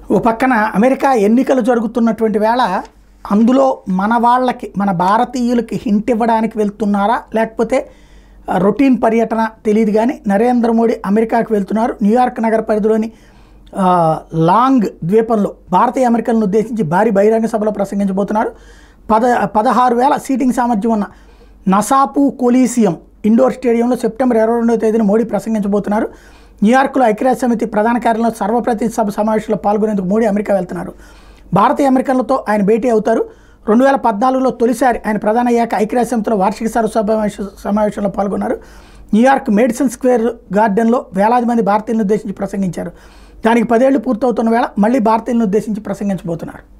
ఓ పక్కన అమెరికా ఎన్నికలు జరుగుతున్నటువంటి వేళ అందులో మన వాళ్ళకి మన భారతీయులకి హింట్ ఇవ్వడానికి వెళ్తున్నారా లేకపోతే ఆ, రొటీన్ పర్యటన తెలియదు కానీ నరేంద్ర మోడీ అమెరికాకు వెళ్తున్నారు న్యూయార్క్ నగర పరిధిలోని ఆ, లాంగ్ ద్వీపంలో భారతీయ అమెరికలను ఉద్దేశించి భారీ బహిరంగ సభలో ప్రసంగించబోతున్నారు పద పదహారు వేల సీటింగ్ సామర్థ్యం ఉన్న నసాపు కొలీసియం ఇండోర్ స్టేడియంలో సెప్టెంబర్ ఇరవై రెండవ తేదీన మోడీ ప్రసంగించబోతున్నారు న్యూయార్క్లో ఐక్యరాజ్య సమితి ప్రధాన కార్యాలయంలో సర్వప్రతినిధి సభ సమావేశంలో పాల్గొనేందుకు మోడీ అమెరికా వెళ్తున్నారు భారతీయ అమెరికన్లతో ఆయన భేటీ అవుతారు రెండు వేల పద్నాలుగులో తొలిసారి ఆయన ప్రధాన అయ్యాక ఐక్యరాజ్య సమితిలో వార్షిక సర్వ సమావేశ సమావేశంలో పాల్గొన్నారు న్యూయార్క్ మేడిసన్ స్క్వేర్ గార్డెన్లో వేలాది మంది భారతీయులను ఉద్దేశించి ప్రసంగించారు దానికి పదేళ్లు పూర్తవుతున్న వేళ మళ్ళీ భారతీయులను ఉద్దేశించి ప్రసంగించబోతున్నారు